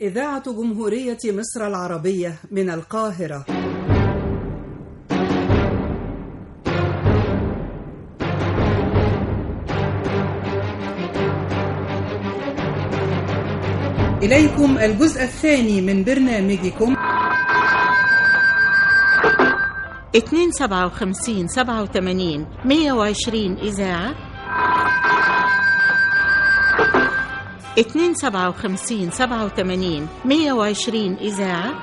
إذاعة جمهورية مصر العربية من القاهرة إليكم الجزء الثاني من برنامجكم 257 87 120 إذاعة 257 87 120 إذاعة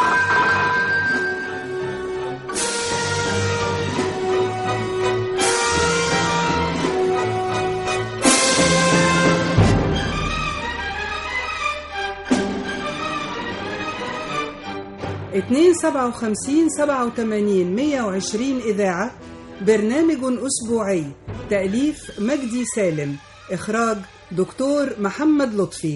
اتنين سبعة وخمسين سبعة وتمانين مية وعشرين إذاعة برنامج أسبوعي تأليف مجدي سالم إخراج دكتور محمد لطفي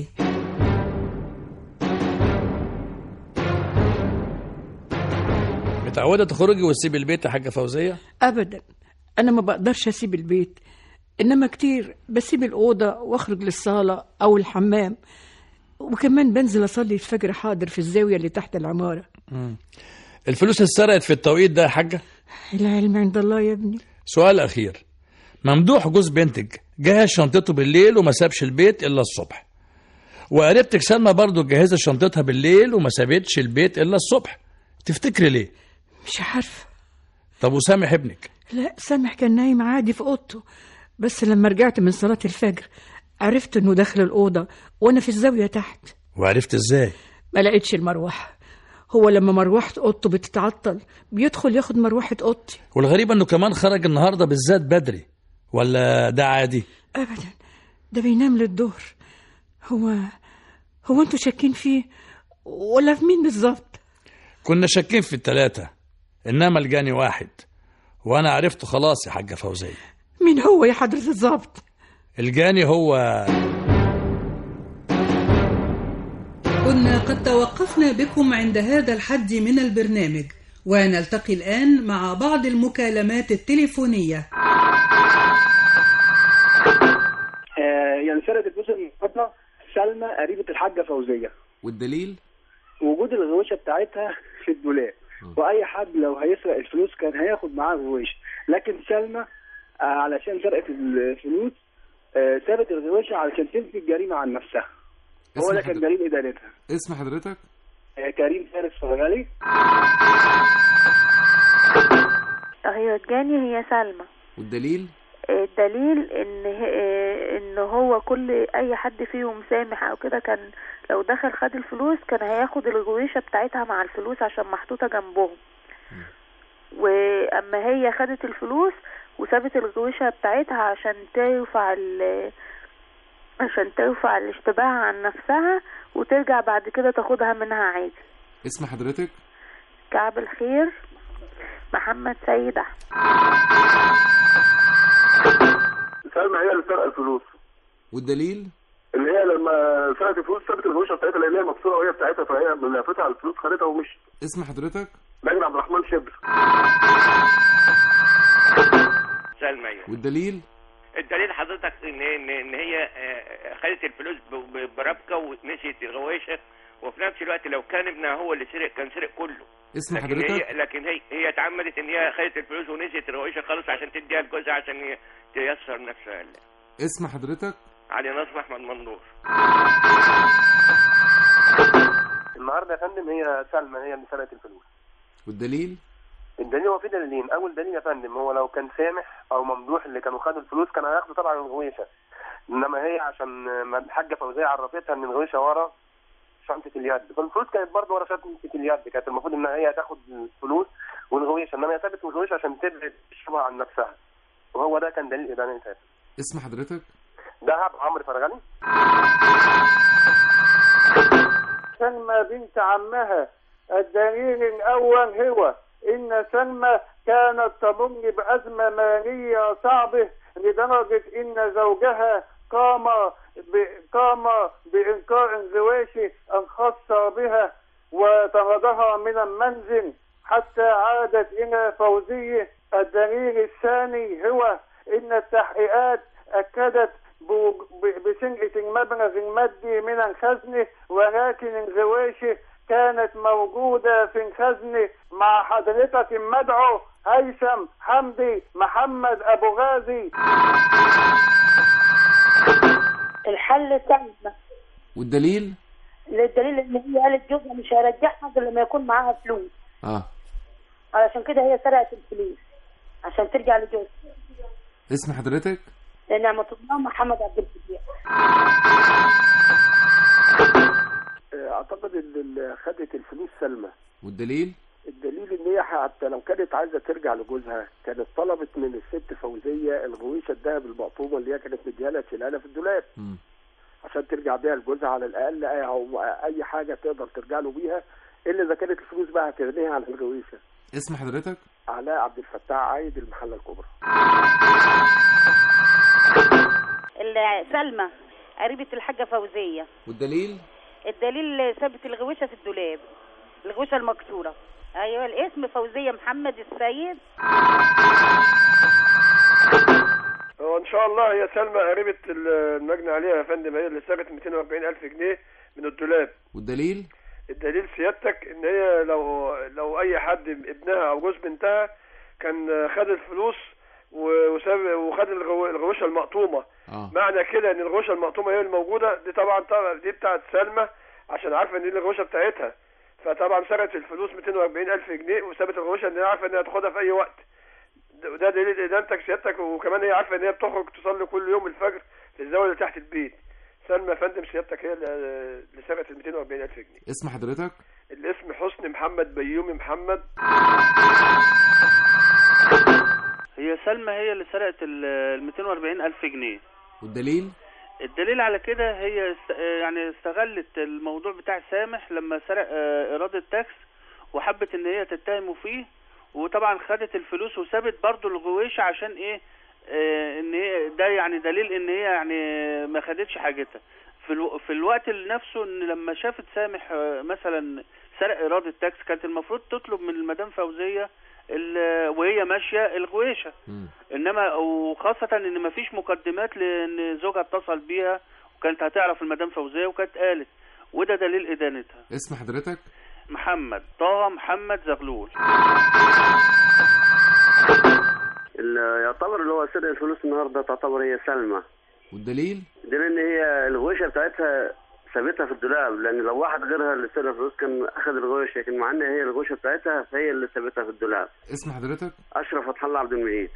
متعودة تخرجي وتسيبي البيت يا حاجة فوزية؟ ابدا انا ما بقدرش اسيب البيت انما كتير بسيب الاوضه واخرج للصاله او الحمام وكمان بنزل اصلي الفجر حاضر في الزاويه اللي تحت العماره الفلوس اتسرقت في التوقيت ده يا حاجة؟ العلم عند الله يا ابني سؤال أخير ممدوح جوز بنتك جهز شنطته بالليل وما سابش البيت إلا الصبح وقريبتك سلمى برضو جهزت شنطتها بالليل وما سابتش البيت إلا الصبح تفتكري ليه؟ مش عارفه طب وسامح ابنك لا سامح كان نايم عادي في اوضته بس لما رجعت من صلاه الفجر عرفت انه داخل الاوضه وانا في الزاويه تحت وعرفت ازاي؟ ما لقيتش المروحه هو لما مروحه اوضته بتتعطل بيدخل ياخد مروحه اوضتي والغريب انه كمان خرج النهارده بالذات بدري ولا ده عادي؟ ابدا ده بينام للظهر هو هو انتوا شاكين فيه ولا في مين بالظبط كنا شاكين في التلاتة انما الجاني واحد وانا عرفته خلاص يا حاجة فوزية مين هو يا حضره الظابط الجاني هو كنا قد توقفنا بكم عند هذا الحد من البرنامج ونلتقي الآن مع بعض المكالمات التليفونية آه، ينسرد الجزء من الفترة سلمى قريبة الحاجة فوزية والدليل وجود الغويشة بتاعتها في الدولاب وأي حد لو هيسرق الفلوس كان هياخد معاه غويشة لكن سلمى آه، علشان سرقت الفلوس آه، سابت الغويشة علشان تنفي الجريمة عن نفسها هو اسم ده كان حضرتك. دليل إدانتها اسم حضرتك آه، كريم فارس فرغلي هي الجاني هي سلمى والدليل الدليل ان ه- ان هو كل اي حد فيهم سامح او كده كان لو دخل خد الفلوس كان هياخد الغويشة بتاعتها مع الفلوس عشان محطوطة جنبهم واما هي خدت الفلوس وسابت الغويشة بتاعتها عشان ترفع ال عشان ترفع الاشتباه عن نفسها وترجع بعد كده تاخدها منها عادي اسم حضرتك كعب الخير محمد سيد احمد سلمى هي اللي سرق الفلوس والدليل اللي هي لما سرقت الفلوس سابت الغويشة بتاعتها لأن هي مكسورة وهي بتاعتها فهي لفتها على الفلوس خدتها ومشي اسم حضرتك ماجد عبد الرحمن شبر سلمى أيوة. والدليل الدليل حضرتك ان ان, إن هي آه، خدت الفلوس ب- ب- بربكه ونسيت الغويشه وفي نفس الوقت لو كان ابنها هو اللي سرق كان سرق كله اسم لكن حضرتك هي لكن هي هي اتعمدت ان هي خدت الفلوس ونسيت الغويشه خالص عشان تديها لجوزها عشان ي- تيسر نفسها اسم حضرتك علي نصر احمد منظور النهارده يا فندم هي سلمى هي اللي سرقت الفلوس والدليل الدليل هو في دليلين اول دليل يا فندم هو لو كان سامح او ممدوح اللي كانوا خدوا الفلوس كانوا هياخدوا طبعا الغويشه انما هي عشان ما الحاجه فوزيه عرفتها ان الغويشه ورا شنطه اليد فالفلوس كانت برضه ورا شنطه اليد كانت المفروض ان هي تاخد الفلوس والغويشه انما هي سابت الغويشه عشان تبعد الشبهه عن نفسها وهو ده كان دليل ادانتها اسم حضرتك دهب عمرو فرغلي سلمى بنت عمها الدليل الأول هو إن سلمى كانت تمر بأزمة مالية صعبة لدرجة إن زوجها قام ب... قام بإنكار الغواشي الخاصة بها وطردها من المنزل حتى عادت إلى فوزية الدليل الثاني هو إن التحقيقات أكدت بوج- ب- بسنقة مبلغ مادي من الخزنة ولكن الغواشة كانت موجودة في الخزنة مع حضرتك المدعو هيثم حمدي محمد أبو غازي الحل سهل والدليل للدليل ان هي قالت جوزها مش هيرجعها غير لما يكون معاها فلوس اه علشان كده هي سرقت الفلوس عشان ترجع لجوزها اسم حضرتك نعمة الله محمد عبد الفتاح اعتقد ان اللي خدت الفلوس سلمى والدليل الدليل ان هي حتى لو كانت عايزه ترجع لجوزها كانت طلبت من الست فوزيه الغويشه الذهب المقطوبه اللي هي كانت مديها لها تشيلها لها في الدولاب مم. عشان ترجع بيها لجوزها على الاقل او اي حاجه تقدر ترجع له بيها الا اذا كانت الفلوس بقى هتغنيها عن الغويشه اسم حضرتك علاء عبد الفتاح عايد المحله الكبرى ال- سلمى قريبة الحاجة فوزية والدليل الدليل سابت الغويشة في الدولاب الغويشة المكسورة ايوه الاسم فوزية محمد السيد هو ان شاء الله هي سلمى قريبة المجني عليها يا فندم هي اللي سابت 240 الف جنيه من الدولاب والدليل الدليل سيادتك ان هي لو لو اي حد ابنها او جوز بنتها كان خد الفلوس و- وساب وخد الغو- الغوشه المقطومه اه معنى كده ان الغوشه المقطومه هي الموجوده دي طبعا طبعا دي بتاعت سلمى عشان عارفه ان دي الغوشه بتاعتها فطبعا سرقت الفلوس 240 الف جنيه وسابت الغوشه ان هي عارفه انها تاخدها في اي وقت ده- وده دليل ادانتك سيادتك وكمان هي عارفه ان هي بتخرج تصلي كل يوم الفجر في الزاويه اللي تحت البيت سلمى يا فندم سيادتك هي اللي اللي سرقت ال 240 الف جنيه اسم حضرتك الاسم حسني محمد بيومي محمد هي سلمى هي اللي سرقت ال 240 ألف جنيه والدليل الدليل على كده هي است... يعني استغلت الموضوع بتاع سامح لما سرق آه، إيراد التاكس وحبت إن هي تتهمه فيه وطبعا خدت الفلوس وسابت برضو الغويشة عشان إيه آه، إن هي ده يعني دليل إن هي يعني ما خدتش حاجتها في, الو... في الوقت نفسه إن لما شافت سامح آه، مثلا سرق إيراد التاكس كانت المفروض تطلب من المدام فوزية ال- وهي ماشية الغويشة انما وخاصة ان مفيش مقدمات لان زوجها اتصل بيها وكانت هتعرف المدام فوزية وكانت قالت وده دليل ادانتها اسم حضرتك محمد طه محمد زغلول اللي يعتبر اللي هو سرق الفلوس النهارده تعتبر هي سلمى والدليل دي لان هي الغويشه بتاعتها سابتها في الدولاب لان لو واحد غيرها اللي سرق الفلوس كان اخذ الغويشه لكن مع ان هي الغويشه بتاعتها فهي اللي سابتها في الدولاب اسم حضرتك اشرف فتح الله عبد المجيد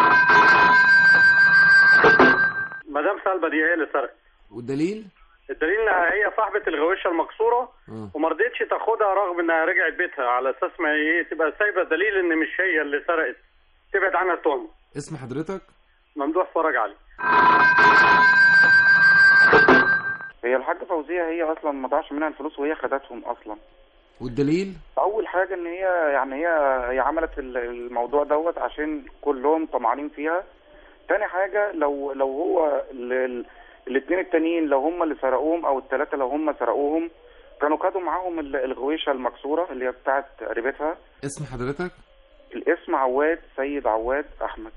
مدام سلمى دي هي اللي سرقت والدليل الدليل انها هي صاحبه الغويشه المكسوره اه وما رضيتش تاخدها رغم انها رجعت بيتها على اساس ما هي تبقى سايبه دليل ان مش هي اللي سرقت تبعد عنها التهمه اسم حضرتك ممدوح فرج علي هي الحاجة فوزية هي أصلا ما ضاعش منها الفلوس وهي خدتهم أصلا والدليل أول حاجة إن هي يعني هي هي عملت ال- الموضوع دوت عشان كلهم طمعانين فيها تاني حاجة لو لو هو ال- ال- الاتنين التانيين لو هم اللي سرقوهم أو التلاتة لو هم سرقوهم كانوا خدوا معاهم ال- الغويشة المكسورة اللي هي بتاعت قريبتها اسم حضرتك الاسم عواد سيد عواد أحمد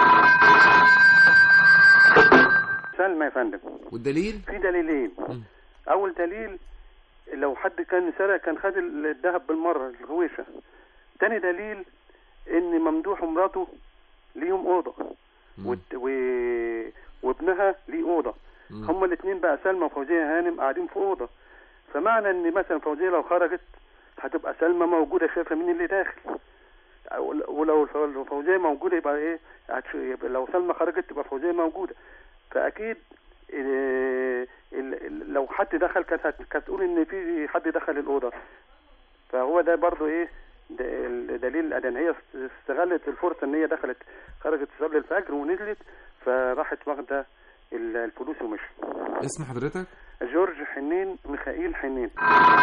سلمى يا فندم والدليل في دليلين اول دليل لو حد كان سرق كان خد الذهب بالمره الغويشه تاني دليل ان ممدوح ومراته ليهم اوضه وت- و... وابنها ليه اوضه هما الاثنين بقى سلمى وفوزيه هانم قاعدين في اوضه فمعنى ان مثلا فوزيه لو خرجت هتبقى سلمى موجوده شايفه مين اللي داخل ولو لو فوزيه موجوده يبقى ايه هتش- يبقى لو سلمى خرجت تبقى فوزيه موجوده فاكيد ال- ال- ال- لو حد دخل كانت هت- كانت تقول ان في حد دخل الاوضه فهو ده برضو ايه ده الدليل الادانه هي استغلت الفرصه ان هي دخلت خرجت تصلي الفجر ونزلت فراحت واخده ال- الفلوس ومشي اسم حضرتك جورج حنين ميخائيل حنين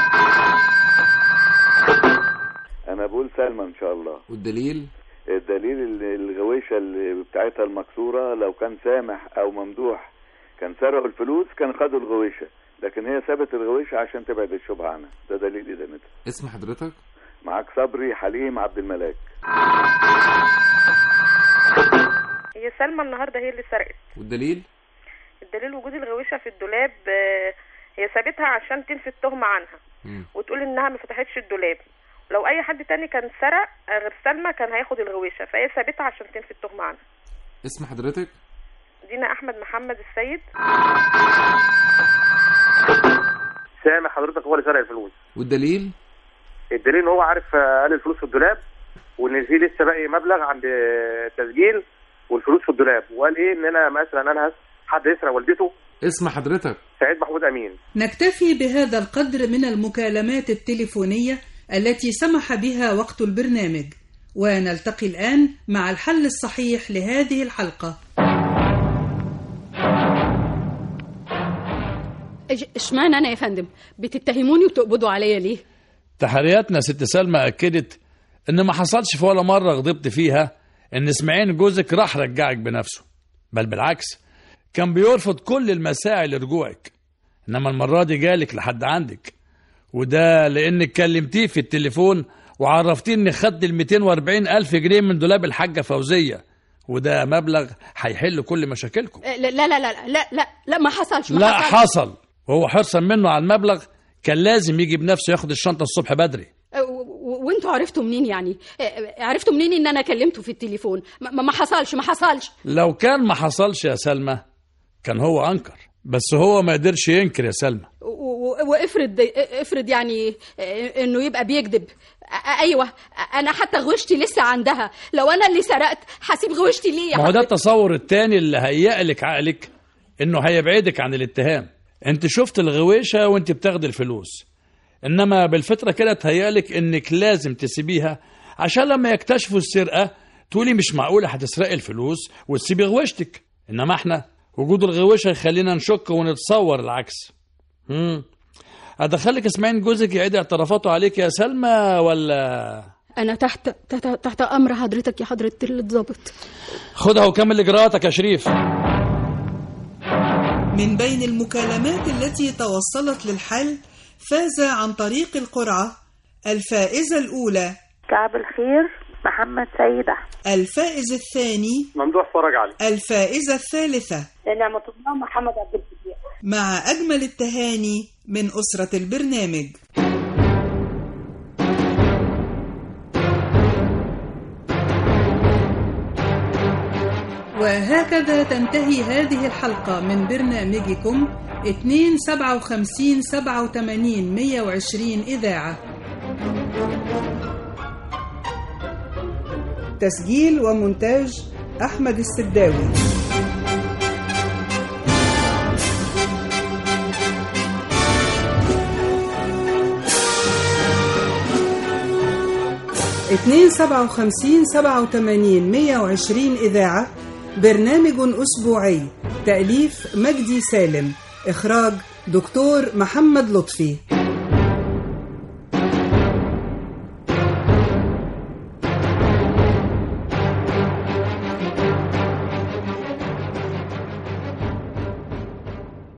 انا بقول سلمى ان شاء الله والدليل الدليل ال- الغويشه اللي بتاعتها المكسوره لو كان سامح او ممدوح كان سرقوا الفلوس كان خدوا الغويشه لكن هي سابت الغويشه عشان تبعد الشبهه عنها ده دليل ادانتها اسم حضرتك معاك صبري حليم عبد الملاك هي سلمى النهارده هي اللي سرقت والدليل الدليل وجود الغويشة في الدولاب آه، هي سابتها عشان تنفي التهمة عنها وتقول انها ما فتحتش الدولاب لو اي حد تاني كان سرق آه، غير سلمى كان هياخد الغويشة فهي سابتها عشان تنفي التهمة عنها اسم حضرتك دينا احمد محمد السيد سامح حضرتك هو اللي سرق الفلوس والدليل الدليل ان هو عارف آه، قال الفلوس في الدولاب وان في لسه باقي مبلغ عند آه، تسجيل والفلوس في الدولاب وقال ايه ان انا مثلا انا هس- حد يسرق والدته اسم حضرتك سعيد محمود امين نكتفي بهذا القدر من المكالمات التليفونية التي سمح بها وقت البرنامج ونلتقي الآن مع الحل الصحيح لهذه الحلقة إج- اشمعنى انا يا فندم بتتهموني وتقبضوا عليا ليه تحرياتنا ست سلمى أكدت إن ما حصلش في ولا مرة غضبت فيها إن إسماعيل جوزك راح رجعك بنفسه بل بالعكس كان بيرفض كل المساعي لرجوعك إنما المرة دي جالك لحد عندك وده لأنك كلمتيه في التليفون وعرفتيه إن خد ال 240 ألف جنيه من دولاب الحاجة فوزية وده مبلغ هيحل كل مشاكلكم لا لا لا لا لا لا, لا ما حصلش ما لا حصلش. حصل وهو حرصا منه على المبلغ كان لازم يجي بنفسه ياخد الشنطة الصبح بدري أه، و- و- وانتوا عرفتوا منين يعني أه، عرفتوا منين ان انا كلمته في التليفون ما, ما حصلش ما حصلش لو كان ما حصلش يا سلمى كان هو انكر بس هو ما قدرش ينكر يا سلمى و- و- وافرض افرض يعني أه، انه يبقى بيكذب أ- ايوه انا حتى غوشتي لسه عندها لو انا اللي سرقت هسيب غوشتي ليه يا ما هو ده حضرتك؟ التصور التاني اللي هيقلك عقلك انه هيبعدك عن الاتهام انت شفت الغويشة وانت بتاخد الفلوس انما بالفطرة كده تهيألك انك لازم تسيبيها عشان لما يكتشفوا السرقة تقولي مش معقولة هتسرقي الفلوس وتسيبي غويشتك انما احنا وجود الغويشة يخلينا نشك ونتصور العكس امم ادخلك اسماعيل جوزك يعيد اعترافاته عليك يا سلمى ولا انا تحت تحت, تحت امر حضرتك يا حضره الضابط خدها وكمل اجراءاتك يا شريف من بين المكالمات التي توصلت للحل فاز عن طريق القرعة الفائزة الأولى كعب الخير محمد سيد أحمد الفائز الثاني ممدوح فرج علي الفائزة الثالثة نعمة الله محمد عبد الفتاح مع أجمل التهاني من أسرة البرنامج وهكذا تنتهي هذه الحلقة من برنامجكم 257 87 120 إذاعة تسجيل ومونتاج أحمد السداوي اتنين سبعة وخمسين سبعة وتمانين مية وعشرين إذاعة برنامج أسبوعي تأليف مجدي سالم إخراج دكتور محمد لطفي